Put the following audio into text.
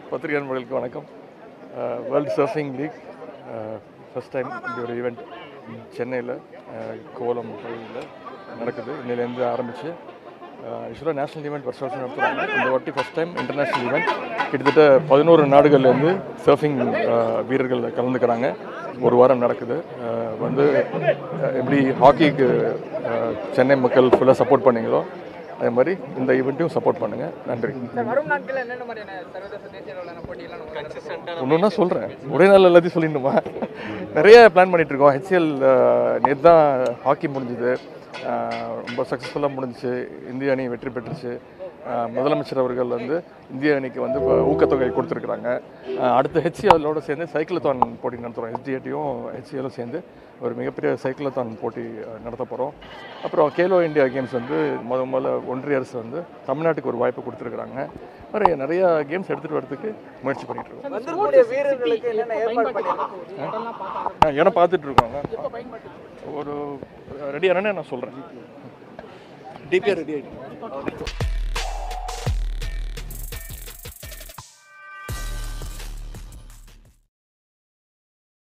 பத்திரிகை நண்பர்களுக்கு வணக்கம் world surfing league first time இப்படி ஒரு ஈவெண்ட் சென்னையில் கோலம் கோயிலில் நடக்குது இன்னிலேருந்து ஆரம்பித்து யூஸ்வலாக நேஷனல் ஈவெண்ட் வருஷம் வருஷம் நடத்துகிறாங்க இந்த வாட்டி ஃபஸ்ட் டைம் இன்டர்நேஷ்னல் ஈவெண்ட் கிட்டத்தட்ட பதினோரு நாடுகள்லேருந்து சர்ஃபிங் வீரர்கள் கலந்துக்கிறாங்க ஒரு வாரம் நடக்குது அஹ், வந்து அஹ், எப்படி ஹாக்கிக்கு அஹ், சென்னை மக்கள் ஃபுல்லாக சப்போர்ட் பண்ணீங்களோ அதே மாதிரி இந்த ஈவெண்ட்டையும் சப்போர்ட் பண்ணுங்கள் நன்றி சார் வரும் நாட்களில் என்னென்ன மாதிரியான சர்வதேச தேசிய அளவிலான போட்டியெல்லாம் நம்ம கன்சிஸ்டன்டாக ஒன்று ஒன்றா சொல்கிறேன் ஒரே நாள் எல்லாத்தையும் சொல்லிடணுமா நிறைய பிளான் பண்ணிட்டு இருக்கோம் ஹெச்எல் நேற்று தான் ஹாக்கி முடிஞ்சுது அஹ், ரொம்ப சக்ஸஸ்ஃபுல்லாக முடிஞ்சுச்சு இந்திய அணி வெற்றி பெற்றுச்சு அஹ், முதலமைச்சர் அவர்கள் வந்து இந்திய அணிக்கு வந்து இப்போ ஊக்கத்தொகை கொடுத்துருக்குறாங்க அஹ், அடுத்து ஹெச்சிஎலோட சேர்ந்து சைக்கிளத்தான் போட்டி நடத்துகிறோம் எஸ்டிஏடியும் ஹெச்சிஎலும் சேர்ந்து ஒரு மிகப்பெரிய சைக்கிளத்தான் போட்டி அஹ், நடத்த போகிறோம் அப்புறம் கேலோ இந்தியா கேம்ஸ் வந்து முத முதல்ல ஒன்றிய அரசு வந்து தமிழ்நாட்டுக்கு ஒரு வாய்ப்பு கொடுத்துருக்குறாங்க நிறைய நிறைய கேம்ஸ் எடுத்துகிட்டு வரதுக்கு முயற்சி பண்ணிட்டு இருக்கோம் வந்திருக்கக்கூடிய வீரர்களுக்கு என்னென்ன ஏற்பாடு பண்ணியிருக்கோம் ஆ, ஏன்னா பார்த்துட்டு இருக்கோங்க ஒரு ரெடி ஆனே நான் சொல்கிறேன் டிபிஆர் ரெடி ஆகிட்டு